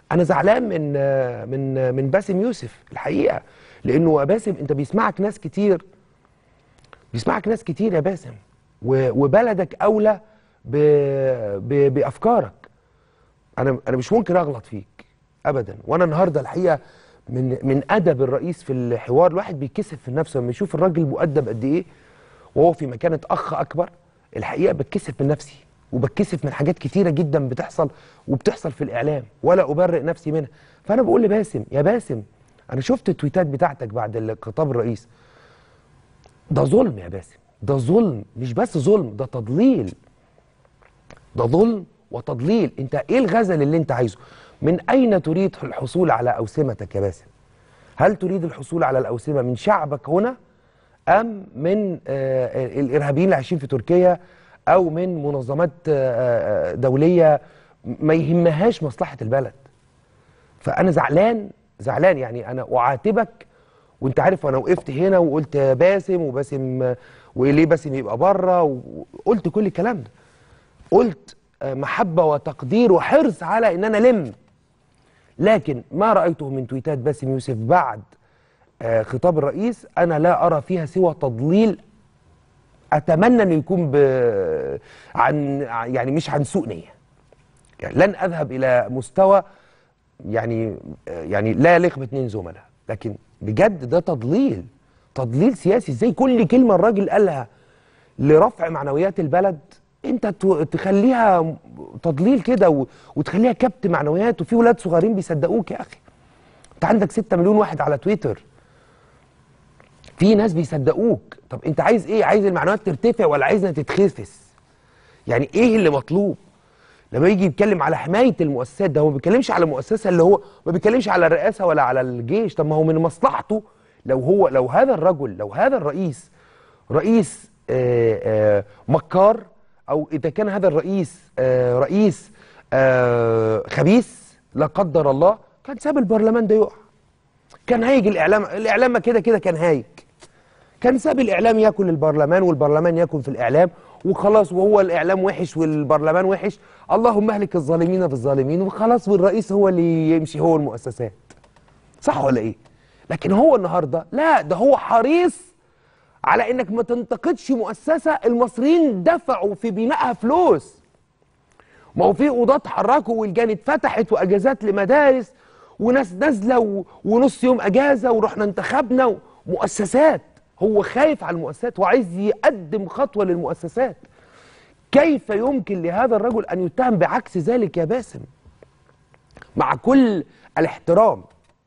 انا زعلان من من من باسم يوسف الحقيقه لانه باسم انت بيسمعك ناس كتير بيسمعك ناس كتير يا باسم و- وبلدك اولى ب... ب... بافكارك انا انا مش ممكن اغلط فيك ابدا وانا النهارده الحقيقه من من ادب الرئيس في الحوار الواحد بيتكسف في نفسه لما يشوف الراجل مؤدب قد ايه وهو في مكانه اخ اكبر الحقيقه بتكسف من نفسي وبتكسف من حاجات كتيره جدا بتحصل وبتحصل في الاعلام ولا ابرئ نفسي منها فانا بقول لباسم يا باسم انا شفت التويتات بتاعتك بعد خطاب الرئيس ده ظلم يا باسم ده ظلم مش بس ظلم ده تضليل ده ظلم وتضليل انت ايه الغزل اللي انت عايزه من اين تريد الحصول على اوسمتك يا باسم هل تريد الحصول على الاوسمه من شعبك هنا ام من آه الارهابيين اللي عايشين في تركيا او من منظمات آه آه، دوليه ما يهمهاش مصلحه البلد فانا زعلان زعلان يعني انا اعاتبك وانت عارف انا وقفت هنا وقلت باسم وباسم وليه باسم يبقى بره وقلت كل الكلام ده قلت آه، محبه وتقدير وحرص على ان انا لم لكن ما رايته من تويتات باسم يوسف بعد آه، خطاب الرئيس انا لا ارى فيها سوى تضليل اتمنى انه يكون ب... عن يعني مش عن سوء نيه يعني لن اذهب الى مستوى يعني يعني لا يليق باثنين زملاء لكن بجد ده تضليل تضليل سياسي ازاي كل كلمه الراجل قالها لرفع معنويات البلد انت تو- تخليها تضليل كده و- وتخليها كبت معنويات وفي ولاد صغيرين بيصدقوك يا اخي انت عندك 6 مليون واحد على تويتر في ناس بيصدقوك طب انت عايز ايه عايز المعنويات ترتفع ولا عايزها تتخفس يعني ايه اللي مطلوب لما يجي يتكلم على حمايه المؤسسات ده هو ما بيتكلمش على مؤسسه اللي هو ما بيتكلمش على الرئاسه ولا على الجيش طب ما هو من مصلحته لو هو لو هذا الرجل لو هذا الرئيس رئيس آه، آه، مكار او اذا كان هذا الرئيس آه، رئيس آه، خبيث لا قدر الله كان ساب البرلمان ده يقع كان هايج الاعلام الاعلام ما كده كده كان هايج كان ساب الاعلام ياكل البرلمان والبرلمان ياكل في الاعلام وخلاص وهو الاعلام وحش والبرلمان وحش اللهم اهلك الظالمين بالظالمين وخلاص والرئيس هو اللي يمشي هو المؤسسات صح ولا ايه لكن هو النهارده لا ده هو حريص على انك ما تنتقدش مؤسسه المصريين دفعوا في بنائها فلوس ما هو في قضاة اتحركوا والجان اتفتحت واجازات لمدارس وناس نازله و- ونص يوم اجازه ورحنا انتخبنا مؤسسات هو خايف على المؤسسات وعايز يقدم خطوه للمؤسسات كيف يمكن لهذا الرجل ان يتهم بعكس ذلك يا باسم مع كل الاحترام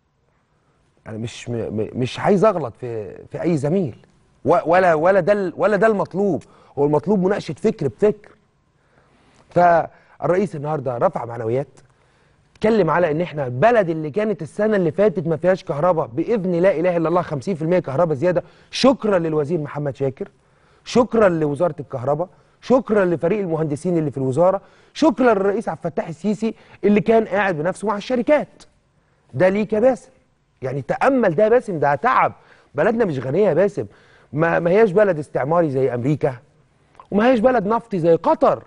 انا مش م- م- مش عايز اغلط في في اي زميل و- ولا ولا ده ال- ولا ده المطلوب هو المطلوب مناقشه فكر بفكر فالرئيس النهارده رفع معنويات اتكلم على ان احنا البلد اللي كانت السنه اللي فاتت ما فيهاش كهرباء باذن لا اله الا الله 50% كهرباء زياده شكرا للوزير محمد شاكر شكرا لوزاره الكهرباء شكرا لفريق المهندسين اللي في الوزاره شكرا للرئيس عبد الفتاح السيسي اللي كان قاعد بنفسه مع الشركات ده ليك يا باسم يعني تامل ده يا باسم ده تعب بلدنا مش غنيه يا باسم ما, ما هياش بلد استعماري زي امريكا وما هياش بلد نفطي زي قطر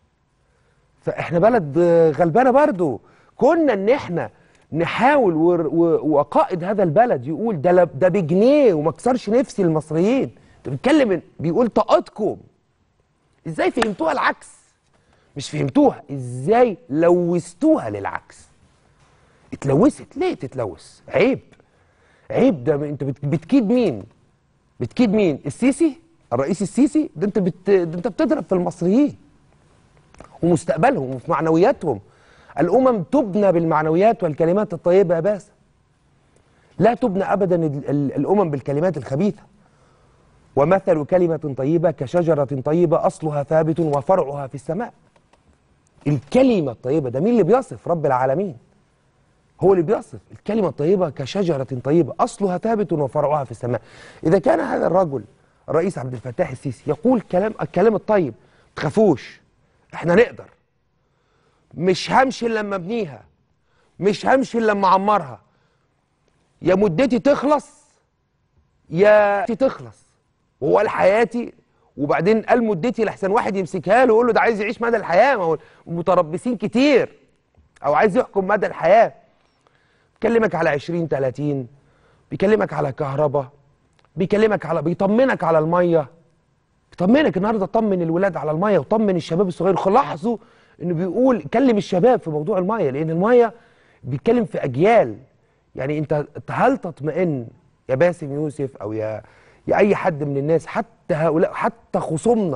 فاحنا بلد آه، غلبانه برضو كنا ان احنا نحاول ور- و- وقائد هذا البلد يقول ده لا- ده بجنيه وما كسرش نفسي المصريين انت بتتكلم بيقول طاقتكم ازاي فهمتوها العكس مش فهمتوها ازاي لوثتوها للعكس اتلوثت ليه تتلوث عيب عيب ده انت بت- بتكيد مين بتكيد مين السيسي الرئيس السيسي ده انت بت... ده انت بتضرب في المصريين ومستقبلهم وفي معنوياتهم الامم تبنى بالمعنويات والكلمات الطيبه يا باسم لا تبنى ابدا ال- ال- الامم بالكلمات الخبيثه ومثل كلمه طيبه كشجره طيبه اصلها ثابت وفرعها في السماء الكلمه الطيبه ده مين اللي بيصف رب العالمين هو اللي بيصف الكلمة الطيبة كشجرة طيبة أصلها ثابت وفرعها في السماء إذا كان هذا الرجل الرئيس عبد الفتاح السيسي يقول كلام الكلام الطيب تخافوش احنا نقدر مش همشي إلا لما ابنيها مش همشي إلا لما اعمرها يا مدتي تخلص يا تخلص وهو قال حياتي وبعدين قال مدتي لحسن واحد يمسكها له ويقول له ده عايز يعيش مدى الحياه ما هو متربصين كتير او عايز يحكم مدى الحياه بيكلمك على 20 30 بيكلمك على كهرباء بيكلمك على بيطمنك على الميه بيطمنك النهارده طمن الولاد على الميه وطمن الشباب الصغير لاحظوا انه بيقول كلم الشباب في موضوع الميه لان الميه بيتكلم في اجيال يعني انت هل تطمئن يا باسم يوسف او يا يا اي حد من الناس حتى هؤلاء حتى خصومنا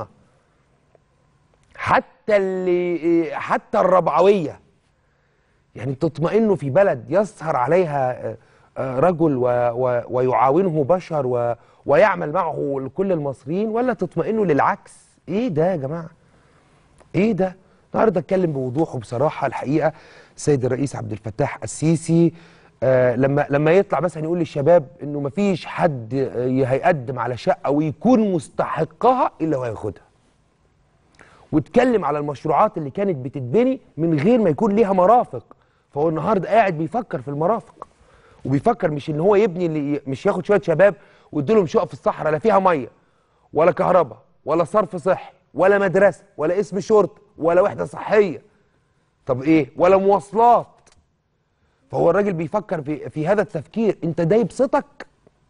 حتى اللي حتى الربعويه يعني تطمئنوا في بلد يسهر عليها رجل و و ويعاونه بشر و ويعمل معه كل المصريين ولا تطمئنوا للعكس ايه ده يا جماعه ايه ده النهارده اتكلم بوضوح وبصراحه الحقيقه السيد الرئيس عبد الفتاح السيسي آه لما لما يطلع مثلا يقول للشباب انه ما فيش حد هيقدم على شقه ويكون مستحقها الا وهياخدها واتكلم على المشروعات اللي كانت بتتبني من غير ما يكون ليها مرافق فهو النهارده قاعد بيفكر في المرافق وبيفكر مش ان هو يبني اللي مش ياخد شويه شباب ويديلهم شقق في الصحراء لا فيها ميه ولا كهرباء ولا صرف صحي ولا مدرسه ولا اسم شرطه ولا وحده صحيه طب ايه ولا مواصلات فهو الراجل بيفكر في في هذا التفكير انت ده يبسطك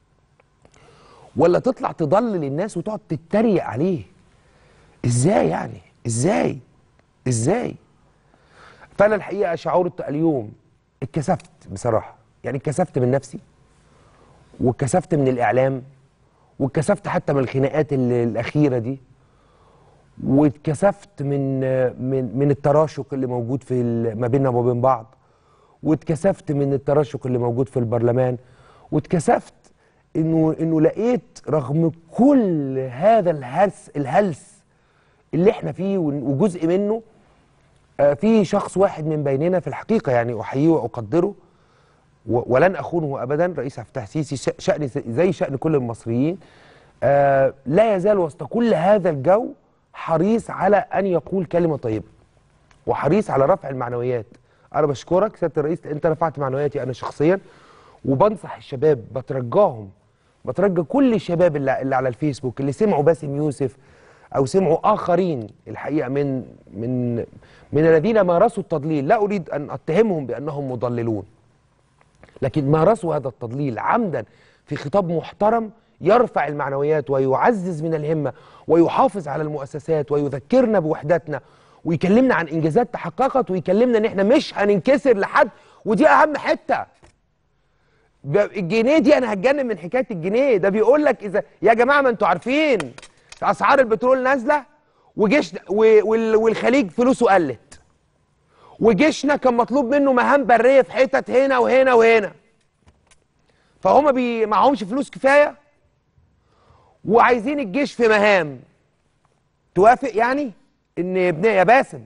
ولا تطلع تضلل الناس وتقعد تتريق عليه ازاي يعني ازاي ازاي فانا الحقيقه شعرت اليوم اتكسفت بصراحه يعني اتكسفت من نفسي واتكسفت من الاعلام واتكسفت حتى من الخناقات الاخيره دي واتكسفت من من من التراشق اللي موجود في ما بيننا وما بين بعض واتكسفت من التراشق اللي موجود في البرلمان واتكسفت انه انه لقيت رغم كل هذا الهلس الهلس اللي احنا فيه وجزء منه آه في شخص واحد من بيننا في الحقيقه يعني احييه واقدره ولن اخونه ابدا رئيس عبد الفتاح السيسي شان زي شان كل المصريين آه لا يزال وسط كل هذا الجو حريص على ان يقول كلمه طيبه وحريص على رفع المعنويات انا بشكرك سياده الرئيس انت رفعت معنوياتي انا شخصيا وبنصح الشباب بترجاهم بترجى كل الشباب اللي, اللي على الفيسبوك اللي سمعوا باسم يوسف او سمعوا اخرين الحقيقه من من من الذين مارسوا التضليل لا اريد ان اتهمهم بانهم مضللون لكن مارسوا هذا التضليل عمدا في خطاب محترم يرفع المعنويات ويعزز من الهمه ويحافظ على المؤسسات ويذكرنا بوحدتنا ويكلمنا عن انجازات تحققت ويكلمنا ان احنا مش هننكسر لحد ودي اهم حته الجنيه دي انا هتجنن من حكايه الجنيه ده بيقول لك اذا يا جماعه ما انتوا عارفين اسعار البترول نازله وجيش والخليج فلوسه قلت وجيشنا كان مطلوب منه مهام بريه في حتت هنا وهنا وهنا فهم بي معهمش فلوس كفايه وعايزين الجيش في مهام توافق يعني ان ابن يا باسم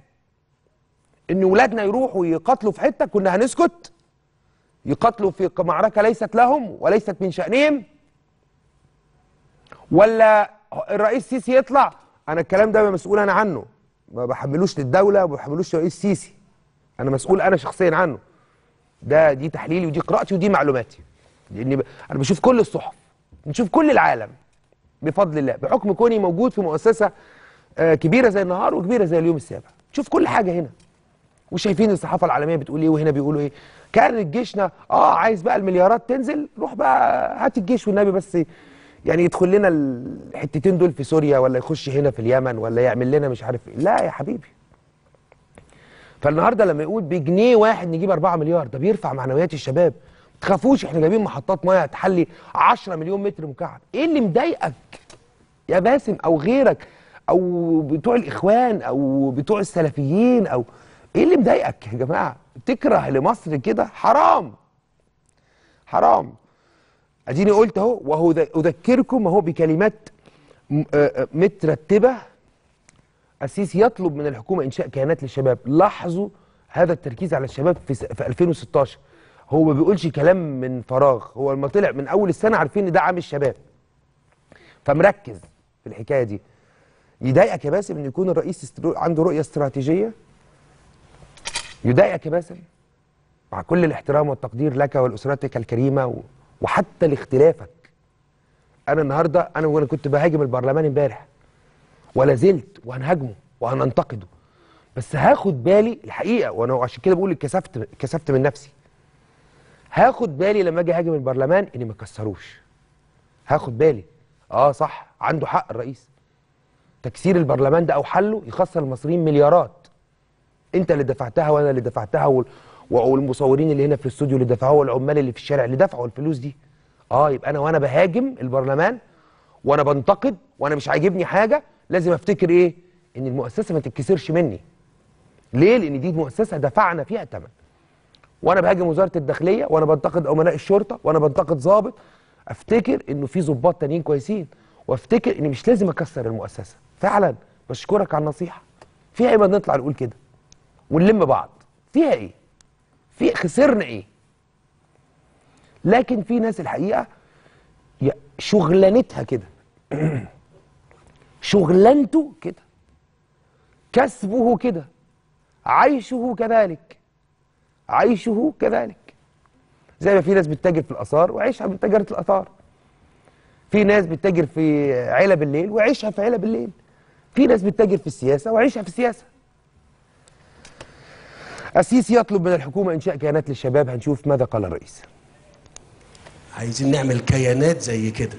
ان ولادنا يروحوا يقاتلوا في حته كنا هنسكت يقاتلوا في معركه ليست لهم وليست من شانهم ولا الرئيس سيسي يطلع انا الكلام ده مسؤول انا عنه ما بحملوش للدوله وما بحملوش للرئيس سيسي انا مسؤول انا شخصيا عنه ده دي تحليلي ودي قراءتي ودي معلوماتي لاني ب... انا بشوف كل الصحف بنشوف كل العالم بفضل الله بحكم كوني موجود في مؤسسه آه كبيره زي النهار وكبيره زي اليوم السابع شوف كل حاجه هنا وشايفين الصحافه العالميه بتقول ايه وهنا بيقولوا ايه كان جيشنا اه عايز بقى المليارات تنزل روح بقى هات الجيش والنبي بس يعني يدخل لنا الحتتين دول في سوريا ولا يخش هنا في اليمن ولا يعمل لنا مش عارف ايه لا يا حبيبي فالنهارده لما يقول بجنيه واحد نجيب 4 مليار ده بيرفع معنويات الشباب ما تخافوش احنا جايبين محطات ميه تحلي 10 مليون متر مكعب ايه اللي مضايقك يا باسم او غيرك او بتوع الاخوان او بتوع السلفيين او ايه اللي مضايقك يا جماعه تكره لمصر كده حرام حرام اديني قلت اهو وهو اذكركم اهو بكلمات مترتبه السيسي يطلب من الحكومه انشاء كيانات للشباب لاحظوا هذا التركيز على الشباب في في 2016 هو ما بيقولش كلام من فراغ هو لما طلع من اول السنه عارفين ان ده عام الشباب فمركز في الحكايه دي يضايقك يا باسم ان يكون الرئيس عنده رؤيه استراتيجيه يضايقك يا باسم مع كل الاحترام والتقدير لك ولاسرتك الكريمه و... وحتى لاختلافك انا النهارده انا وانا كنت بهاجم البرلمان امبارح ولا زلت وهنهاجمه وهننتقده بس هاخد بالي الحقيقه وانا عشان كده بقول اتكسفت اتكسفت من نفسي هاخد بالي لما اجي هاجم البرلمان اني ما اكسروش هاخد بالي اه صح عنده حق الرئيس تكسير البرلمان ده او حله يخسر المصريين مليارات انت اللي دفعتها وانا اللي دفعتها وال... والمصورين اللي هنا في الاستوديو اللي دفعوها والعمال اللي في الشارع اللي دفعوا الفلوس دي اه يبقى انا وانا بهاجم البرلمان وانا بنتقد وانا مش عاجبني حاجه لازم افتكر ايه ان المؤسسه ما تتكسرش مني ليه لان دي مؤسسه دفعنا فيها ثمن وانا بهاجم وزاره الداخليه وانا بنتقد امناء الشرطه وانا بنتقد ضابط افتكر انه في ضباط تانيين كويسين وافتكر اني مش لازم اكسر المؤسسه فعلا بشكرك على النصيحه فيها ايه ما نطلع نقول كده ونلم بعض فيها ايه في خسرنا ايه لكن في ناس الحقيقه يا- شغلانتها كده شغلانته كده كسبه كده عيشه كذلك عيشه كذلك زي ما في ناس بتتاجر في الاثار وعيشها من تجاره الاثار في ناس بتتاجر في علب الليل وعيشها في علب الليل في ناس بتتاجر في السياسه وعيشها في السياسه السيسي يطلب من الحكومه انشاء كيانات للشباب هنشوف ماذا قال الرئيس عايزين نعمل كيانات زي كده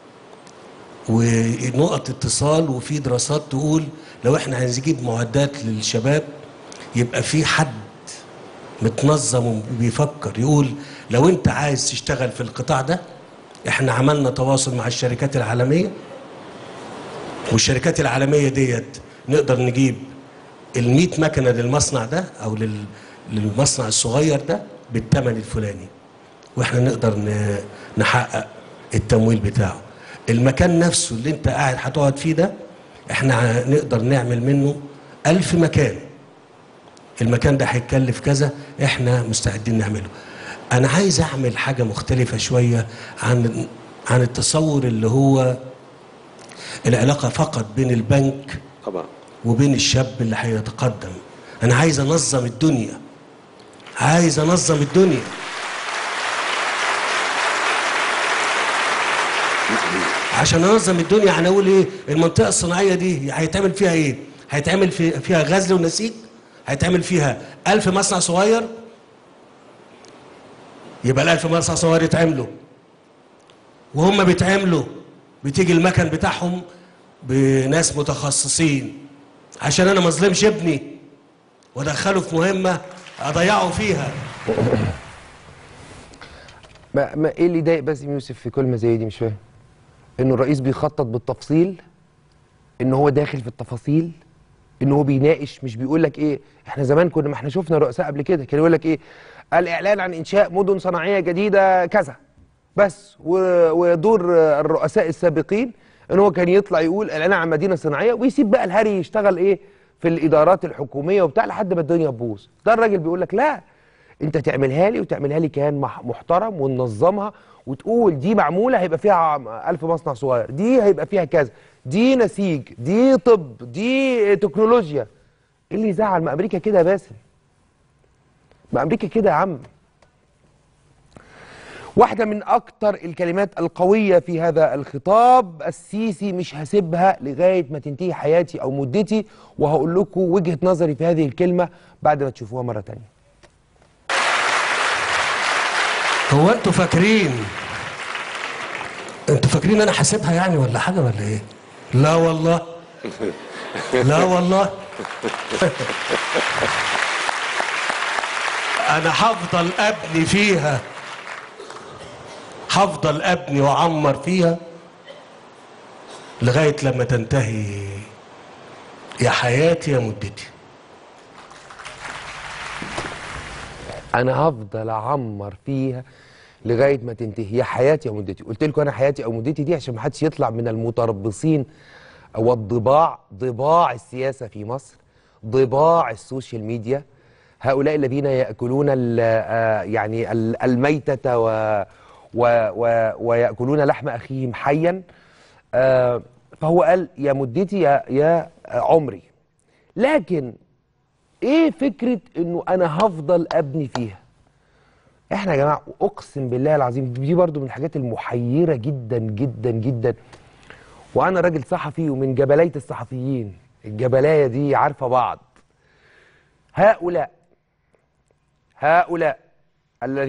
ونقط اتصال وفي دراسات تقول لو احنا عايزين نجيب معدات للشباب يبقى في حد متنظم وبيفكر يقول لو انت عايز تشتغل في القطاع ده احنا عملنا تواصل مع الشركات العالميه والشركات العالميه ديت نقدر نجيب ال 100 مكنه للمصنع ده او لل- للمصنع الصغير ده بالثمن الفلاني واحنا نقدر ن- نحقق التمويل بتاعه المكان نفسه اللي انت قاعد هتقعد فيه ده احنا ع- نقدر نعمل منه ألف مكان المكان ده هيتكلف كذا احنا مستعدين نعمله انا عايز اعمل حاجه مختلفه شويه عن عن التصور اللي هو العلاقه فقط بين البنك طبعا وبين الشاب اللي هيتقدم انا عايز انظم الدنيا عايز انظم الدنيا عشان انظم الدنيا يعني اقول ايه المنطقه الصناعيه دي هيتعمل فيها ايه هيتعمل في فيها غزل ونسيج هيتعمل فيها ألف مصنع صغير يبقى الألف مصنع صغير يتعملوا وهم بيتعملوا بتيجي المكن بتاعهم بناس متخصصين عشان انا ما اظلمش ابني وادخله في مهمه اضيعه فيها ما, ما ايه اللي يضايق باسم يوسف في كلمه زي دي مش فاهم انه الرئيس بيخطط بالتفصيل ان هو داخل في التفاصيل ان هو بيناقش مش بيقول لك ايه احنا زمان كنا ما احنا شفنا رؤساء قبل كده كان يقول لك ايه الاعلان عن انشاء مدن صناعيه جديده كذا بس و- ودور الرؤساء السابقين ان هو كان يطلع يقول اعلان عن مدينه صناعيه ويسيب بقى الهري يشتغل ايه في الادارات الحكوميه وبتاع لحد ما الدنيا تبوظ ده الراجل بيقول لك لا انت تعملها لي وتعملها لي كيان مح- محترم وننظمها وتقول دي معموله هيبقى فيها عم- ألف مصنع صغير دي هيبقى فيها كذا دي نسيج دي طب دي تكنولوجيا ايه اللي يزعل ما امريكا كده يا باسم ما امريكا كده يا عم واحدة من أكتر الكلمات القوية في هذا الخطاب السيسي مش هسيبها لغاية ما تنتهي حياتي أو مدتي وهقول لكم وجهة نظري في هذه الكلمة بعد ما تشوفوها مرة تانية هو انتوا فاكرين انتوا فاكرين انا حاسبها يعني ولا حاجه ولا ايه لا والله لا والله انا هفضل ابني فيها هفضل ابني واعمر فيها لغايه لما تنتهي يا حياتي يا مدتي أنا هفضل أعمر فيها لغاية ما تنتهي يا حياتي يا مدتي قلت لكم أنا حياتي أو مدتي دي عشان ما حدش يطلع من المتربصين والضباع ضباع السياسة في مصر ضباع السوشيال ميديا هؤلاء الذين يأكلون ال- آه، يعني ال- الميتة و و و ويأكلون لحم أخيهم حيا آه، فهو قال يا مدتي يا يا عمري لكن ايه فكره انه انا هفضل ابني فيها احنا يا جماعه اقسم بالله العظيم دي برضو من الحاجات المحيره جدا جدا جدا وانا راجل صحفي ومن جبليه الصحفيين الجبلايه دي عارفه بعض هؤلاء هؤلاء الذين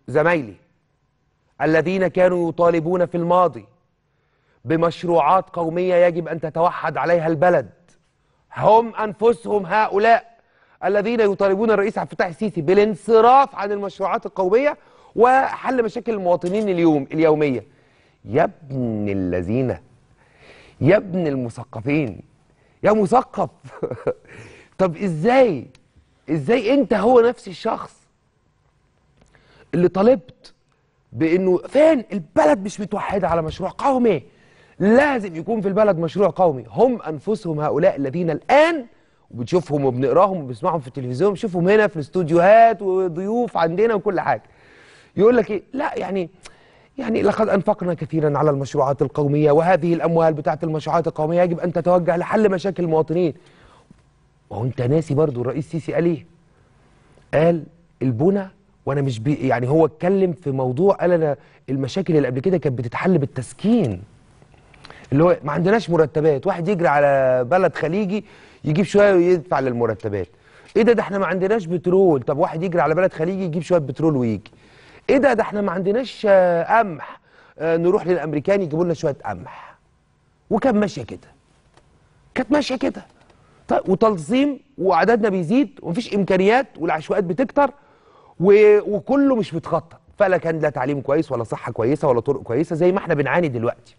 زمايلي الذين كانوا يطالبون في الماضي بمشروعات قومية يجب أن تتوحد عليها البلد هم أنفسهم هؤلاء الذين يطالبون الرئيس عبد الفتاح السيسي بالانصراف عن المشروعات القومية وحل مشاكل المواطنين اليوم اليومية يا ابن الذين يا ابن المثقفين يا مثقف طب ازاي ازاي انت هو نفس الشخص اللي طالبت بانه فين البلد مش متوحده على مشروع قومي لازم يكون في البلد مشروع قومي هم انفسهم هؤلاء الذين الان وبنشوفهم وبنقراهم وبنسمعهم في التلفزيون بنشوفهم هنا في الاستوديوهات وضيوف عندنا وكل حاجه يقول لك ايه لا يعني يعني لقد انفقنا كثيرا على المشروعات القوميه وهذه الاموال بتاعت المشروعات القوميه يجب ان تتوجه لحل مشاكل المواطنين وهو انت ناسي برضو الرئيس السيسي قال ايه قال البنى وانا مش بي يعني هو اتكلم في موضوع قال انا المشاكل اللي قبل كده كانت بتتحل بالتسكين اللي هو ما عندناش مرتبات واحد يجري على بلد خليجي يجيب شويه ويدفع للمرتبات ايه ده ده احنا ما عندناش بترول طب واحد يجري على بلد خليجي يجيب شويه بترول ويجي ايه ده ده احنا ما عندناش آه، قمح آه، نروح للامريكان يجيبوا لنا شويه قمح وكان ماشيه كده كانت ماشيه كده طيب وتنظيم وعددنا بيزيد ومفيش امكانيات والعشوائيات بتكتر و... وكله مش متخطط فلا كان لا تعليم كويس ولا صحه كويسه ولا طرق كويسه زي ما احنا بنعاني دلوقتي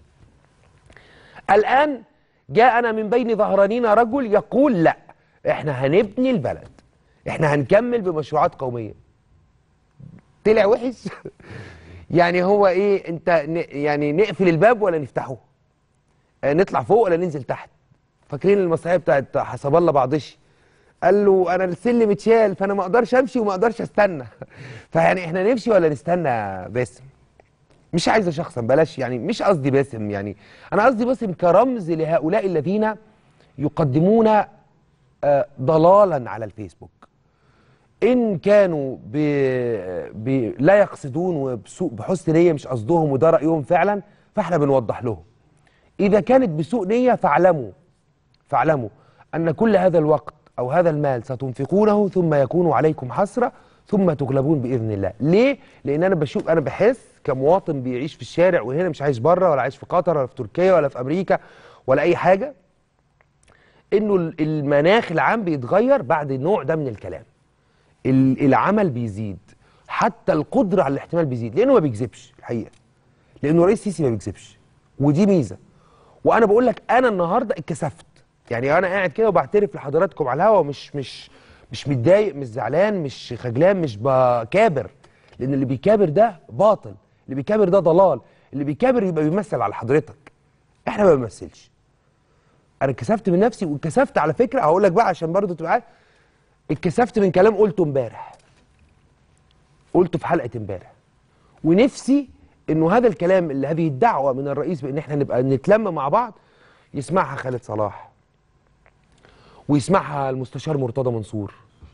الان جاءنا من بين ظهرانينا رجل يقول لا احنا هنبني البلد احنا هنكمل بمشروعات قوميه طلع وحش يعني هو ايه انت ن... يعني نقفل الباب ولا نفتحه آه، نطلع فوق ولا ننزل تحت فاكرين المسرحيه بتاعت حسب الله بعضشي قال له انا السلم اتشال فانا ما اقدرش امشي وما اقدرش استنى فيعني احنا نمشي ولا نستنى يا باسم مش عايزه شخصا بلاش يعني مش قصدي باسم يعني انا قصدي باسم كرمز لهؤلاء الذين يقدمون آه، ضلالا على الفيسبوك ان كانوا ب... ب... لا يقصدون وبسوء بحسن نيه مش قصدهم وده رايهم فعلا فاحنا بنوضح لهم اذا كانت بسوء نيه فاعلموا فاعلموا ان كل هذا الوقت او هذا المال ستنفقونه ثم يكون عليكم حسره ثم تغلبون باذن الله ليه لان انا بشوف انا بحس كمواطن بيعيش في الشارع وهنا مش عايش بره ولا عايش في قطر ولا في تركيا ولا في امريكا ولا اي حاجه انه ال- المناخ العام بيتغير بعد النوع ده من الكلام ال- العمل بيزيد حتى القدره على الاحتمال بيزيد لانه ما بيكذبش الحقيقه لانه رئيس السيسي ما بيكذبش ودي ميزه وانا بقول لك انا النهارده اتكسفت يعني انا قاعد كده وبعترف لحضراتكم على الهوا مش مش مش متضايق مش زعلان مش خجلان مش بكابر لان اللي بيكابر ده باطل اللي بيكابر ده ضلال اللي بيكابر يبقى بيمثل على حضرتك احنا ما بنمثلش انا اتكسفت من نفسي واتكسفت على فكره هقول لك بقى عشان برضه تبقى عارف اتكسفت من كلام قلته امبارح قلته في حلقه امبارح ونفسي انه هذا الكلام اللي هذه الدعوه من الرئيس بان احنا نبقى نتلم مع بعض يسمعها خالد صلاح ويسمعها المستشار مرتضى منصور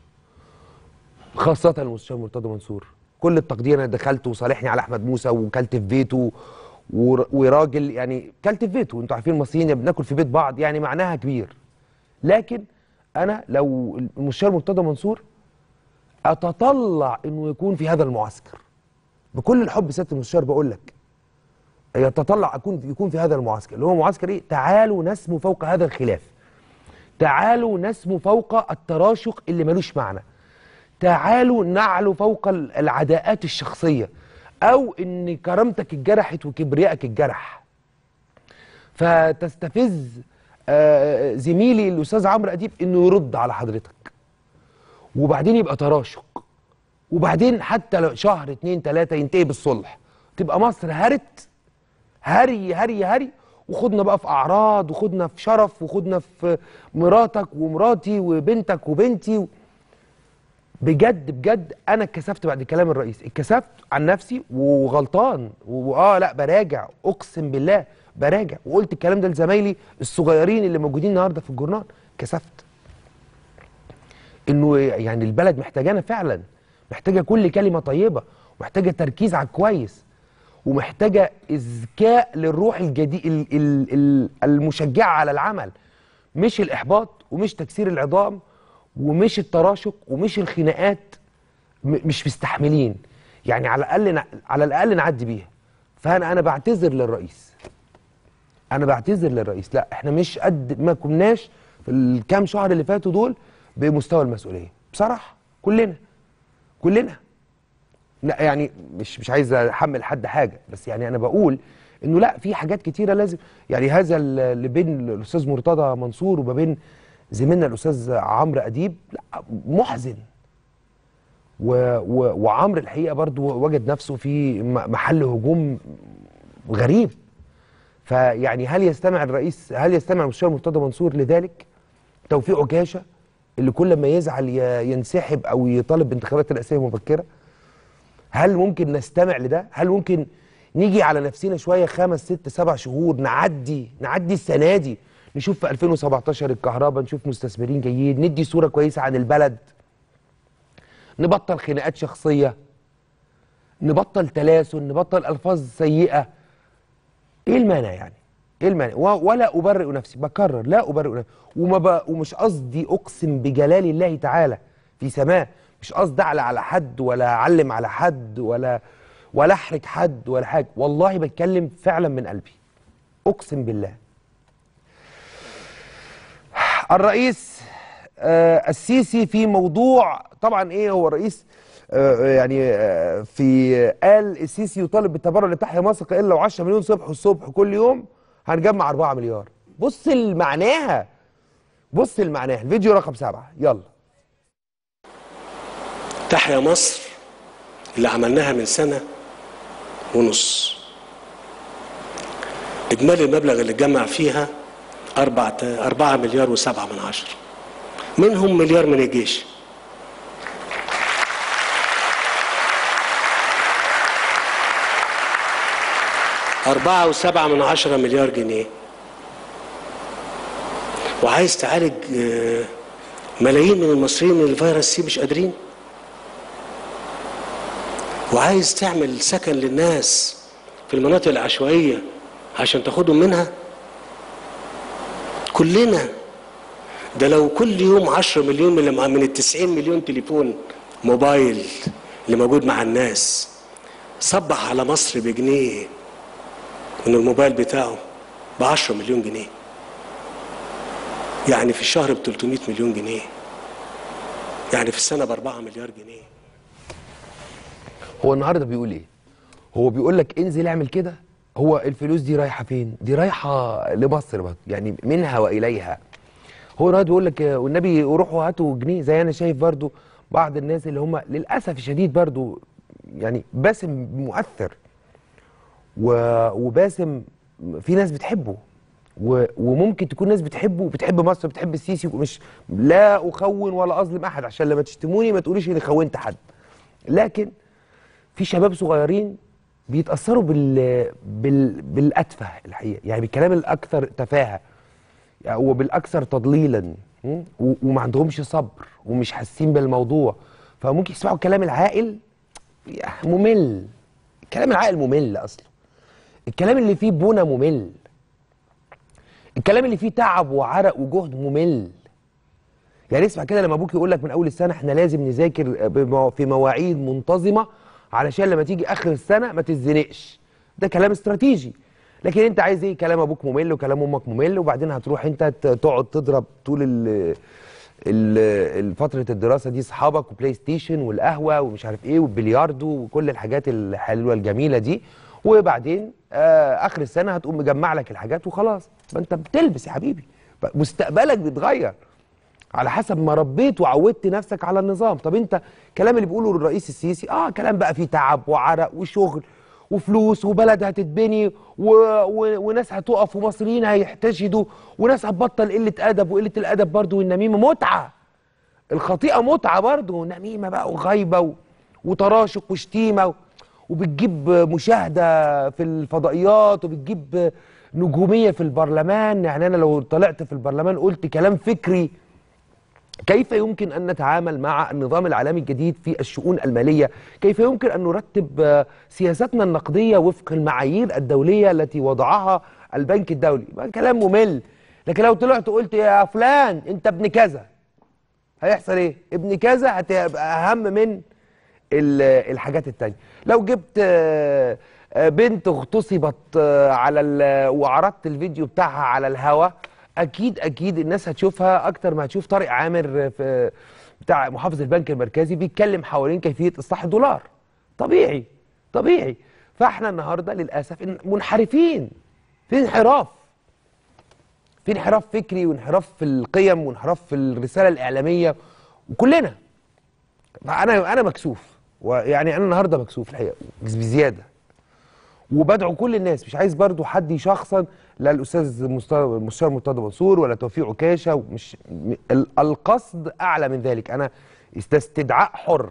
خاصة المستشار مرتضى منصور كل التقدير انا دخلت وصالحني على احمد موسى وكلت في بيته ور- وراجل يعني كلت في بيته انتوا عارفين المصريين بناكل في بيت بعض يعني معناها كبير لكن انا لو المستشار مرتضى منصور اتطلع انه يكون في هذا المعسكر بكل الحب سياده المستشار بقول لك يتطلع اكون يكون في هذا المعسكر اللي هو معسكر ايه تعالوا نسمو فوق هذا الخلاف تعالوا نسمو فوق التراشق اللي ملوش معنى تعالوا نعلو فوق ال- العداءات الشخصيه او ان كرامتك اتجرحت وكبريائك اتجرح فتستفز آه، زميلي الاستاذ عمرو اديب انه يرد على حضرتك وبعدين يبقى تراشق وبعدين حتى لو شهر اتنين تلاتة ينتهي بالصلح تبقى مصر هرت هري هري هري وخدنا بقى في اعراض وخدنا في شرف وخدنا في مراتك ومراتي وبنتك وبنتي و... بجد بجد انا اتكسفت بعد كلام الرئيس اتكسفت عن نفسي وغلطان واه لا براجع اقسم بالله براجع وقلت الكلام ده لزمايلي الصغيرين اللي موجودين النهارده في الجورنال كسفت انه يعني البلد محتاجانا فعلا محتاجه كل كلمه طيبه ومحتاجه تركيز على الكويس ومحتاجه اذكاء للروح الجديد ال- ال- ال- المشجعه على العمل مش الاحباط ومش تكسير العظام ومش التراشق ومش الخناقات م- مش مستحملين يعني على الاقل نع- على الاقل نعدي بيها فانا انا بعتذر للرئيس انا بعتذر للرئيس لا احنا مش قد ما كناش في الكام شهر اللي فاتوا دول بمستوى المسؤوليه بصراحه كلنا كلنا لا يعني مش مش عايز احمل حد حاجه بس يعني انا بقول انه لا في حاجات كتيره لازم يعني هذا اللي بين الاستاذ مرتضى منصور وما بين زميلنا الاستاذ عمرو اديب لا محزن و و وعمرو الحقيقه برضو وجد نفسه في م- محل هجوم غريب فيعني هل يستمع الرئيس هل يستمع المستشار مرتضى منصور لذلك توفيق عكاشه اللي كل ما يزعل ي- ينسحب او يطالب بانتخابات رئاسيه مبكره هل ممكن نستمع لده هل ممكن نيجي على نفسنا شويه خمس ست سبع شهور نعدي نعدي السنه دي نشوف في 2017 الكهرباء نشوف مستثمرين جايين ندي صوره كويسه عن البلد نبطل خناقات شخصيه نبطل تلاسن نبطل الفاظ سيئه ايه المانع يعني ايه المانع و- ولا ابرئ نفسي بكرر لا ابرئ نفسي وما ب... ومش قصدي اقسم بجلال الله تعالى في سماه مش قصدي اعلى على حد ولا اعلم على حد ولا ولا احرج حد ولا حاجه والله بتكلم فعلا من قلبي اقسم بالله الرئيس آه، السيسي في موضوع طبعا ايه هو الرئيس آه، يعني آه، في قال السيسي يطالب بالتبرع لتحيا مصر الا 10 مليون صبح الصبح كل يوم هنجمع 4 مليار بص لمعناها بص لمعناها الفيديو رقم سبعة يلا تحيا مصر اللي عملناها من سنة ونص إجمالي المبلغ اللي اتجمع فيها أربعة أربعة مليار وسبعة من عشرة منهم مليار من الجيش أربعة وسبعة من عشرة مليار جنيه وعايز تعالج آه، ملايين من المصريين من الفيروس سي مش قادرين وعايز تعمل سكن للناس في المناطق العشوائية عشان تاخدهم منها كلنا ده لو كل يوم 10 مليون من من ال 90 مليون تليفون موبايل اللي موجود مع الناس صبح على مصر بجنيه من الموبايل بتاعه ب 10 مليون جنيه يعني في الشهر ب 300 مليون جنيه يعني في السنة ب 4 مليار جنيه هو النهارده بيقول ايه هو بيقول لك انزل اعمل كده هو الفلوس دي رايحه فين دي رايحه لمصر برضه يعني منها واليها هو النهارده بيقول لك آه، والنبي روحوا هاتوا جنيه زي انا شايف برضه بعض الناس اللي هم للاسف الشديد برضه يعني باسم مؤثر و... وباسم في ناس بتحبه و... وممكن تكون ناس بتحبه وبتحب مصر وبتحب السيسي ومش لا اخون ولا اظلم احد عشان لما تشتموني ما تقوليش اني خونت حد لكن في شباب صغيرين بيتاثروا بال... بال... بالاتفه الحقيقه يعني بالكلام الاكثر تفاهه يعني وبالاكثر تضليلا م? و... وما عندهمش صبر ومش حاسين بالموضوع فممكن يسمعوا الكلام العاقل يا ممل الكلام العاقل ممل اصلا الكلام اللي فيه بنى ممل الكلام اللي فيه تعب وعرق وجهد ممل يعني اسمع كده لما ابوك يقول لك من اول السنه احنا لازم نذاكر بمو- في مواعيد منتظمه علشان لما تيجي اخر السنه ما تتزنقش ده كلام استراتيجي لكن انت عايز ايه كلام ابوك ممل وكلام امك ممل وبعدين هتروح انت ت- تقعد تضرب طول ال ال- فتره الدراسه دي اصحابك وبلاي ستيشن والقهوه ومش عارف ايه والبلياردو وكل الحاجات الحلوه الجميله دي وبعدين آه اخر السنه هتقوم مجمع لك الحاجات وخلاص ما انت بتلبس يا حبيبي مستقبلك بيتغير على حسب ما ربيت وعودت نفسك على النظام طب انت الكلام اللي بيقوله الرئيس السيسي اه كلام بقى فيه تعب وعرق وشغل وفلوس وبلد هتتبني و... و... وناس هتقف ومصريين هيحتشدوا وناس هتبطل قله ادب وقله الادب برضو والنميمه متعه الخطيئه متعه برضو نميمه بقى وغيبه و... وتراشق وشتيمه و... وبتجيب مشاهده في الفضائيات وبتجيب نجوميه في البرلمان يعني انا لو طلعت في البرلمان قلت كلام فكري كيف يمكن أن نتعامل مع النظام العالمي الجديد في الشؤون المالية كيف يمكن أن نرتب آه، سياستنا النقدية وفق المعايير الدولية التي وضعها البنك الدولي ما كلام ممل لكن لو طلعت قلت يا فلان أنت ابن كذا هيحصل إيه ابن كذا هتبقى أهم من ال- الحاجات التانية لو جبت آه، آه، بنت اغتصبت آه، على ال- وعرضت الفيديو بتاعها على الهوا اكيد اكيد الناس هتشوفها اكتر ما هتشوف طارق عامر في بتاع محافظ البنك المركزي بيتكلم حوالين كيفيه اصلاح الدولار طبيعي طبيعي فاحنا النهارده للاسف إن منحرفين في انحراف في انحراف فكري وانحراف في القيم وانحراف في الرساله الاعلاميه وكلنا انا انا مكسوف ويعني انا النهارده مكسوف الحقيقه بزياده وبدعو كل الناس مش عايز برضو حد يشخصن لا الاستاذ مست- المستشار مرتضى منصور ولا توفيق عكاشه مش م- ال- القصد اعلى من ذلك انا است- استدعاء حر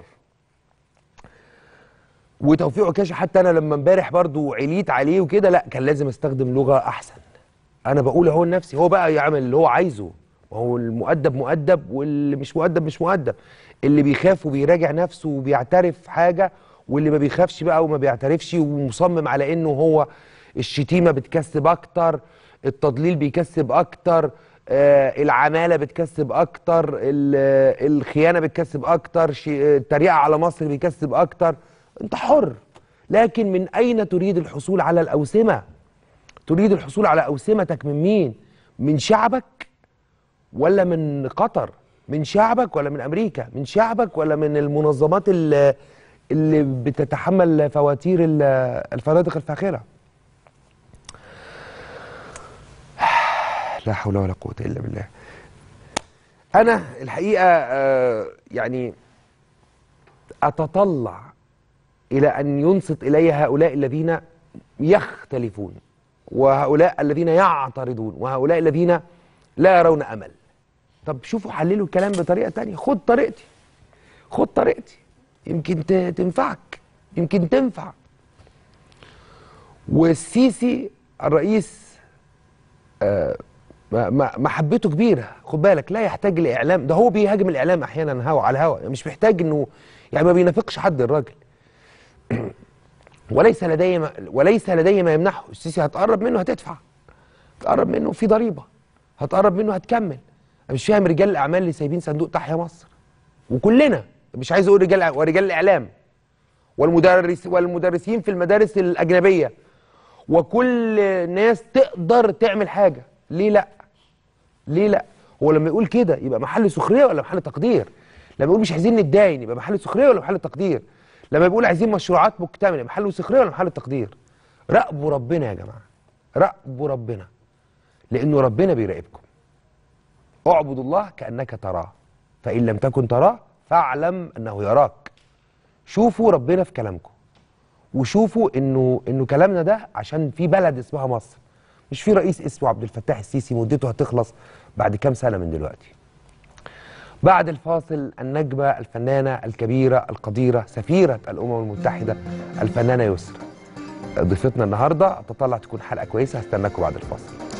وتوفيق عكاشه حتى انا لما امبارح برضو عليت عليه وكده لا كان لازم استخدم لغه احسن انا بقول اهو لنفسي هو بقى يعمل اللي هو عايزه وهو المؤدب مؤدب واللي مش مؤدب مش مؤدب اللي بيخاف وبيراجع نفسه وبيعترف حاجه واللي ما بيخافش بقى وما بيعترفش ومصمم على انه هو الشتيمه بتكسب اكتر التضليل بيكسب اكتر آه العماله بتكسب اكتر ال- آه، الخيانه بتكسب اكتر شي- التريقه على مصر بيكسب اكتر انت حر لكن من اين تريد الحصول على الاوسمه تريد الحصول على أوسمتك من مين؟ من شعبك ولا من قطر؟ من شعبك ولا من أمريكا؟ من شعبك ولا من المنظمات اللي, اللي بتتحمل فواتير ال- الفنادق الفاخرة؟ لا حول ولا قوة إلا بالله. أنا الحقيقة آه، يعني أتطلع إلى أن ينصت إلي هؤلاء الذين يختلفون وهؤلاء الذين يعترضون وهؤلاء الذين لا يرون أمل طب شوفوا حللوا الكلام بطريقة تانية خد طريقتي خد طريقتي يمكن ت- تنفعك يمكن تنفع والسيسي الرئيس آه، ما- ما- محبته كبيره خد بالك لا يحتاج لاعلام ده هو بيهاجم الاعلام احيانا هوا على الهوا مش محتاج انه يعني ما بينافقش حد الراجل وليس لدي ما وليس لدي ما يمنحه السيسي هتقرب منه هتدفع هتقرب منه في ضريبه هتقرب منه هتكمل انا مش فاهم رجال الاعمال اللي سايبين صندوق تحيا مصر وكلنا مش عايز اقول رجال ورجال الاعلام والمدرس والمدرسين في المدارس الاجنبيه وكل ناس تقدر تعمل حاجه ليه لا ليه لا هو لما يقول كده يبقى محل سخريه ولا محل تقدير لما يقول مش عايزين نتداين يبقى محل سخريه ولا محل تقدير لما يقول عايزين مشروعات مكتمله محل سخريه ولا محل تقدير راقبوا ربنا يا جماعه راقبوا ربنا لانه ربنا بيراقبكم اعبد الله كانك تراه فان لم تكن تراه فاعلم انه يراك شوفوا ربنا في كلامكم وشوفوا انه انه كلامنا ده عشان في بلد اسمها مصر مش في رئيس اسمه عبد الفتاح السيسي مدته هتخلص بعد كام سنه من دلوقتي بعد الفاصل النجمه الفنانه الكبيره القديره سفيره الامم المتحده الفنانه يسرا ضيفتنا النهارده اتطلع تكون حلقه كويسه هستناكم بعد الفاصل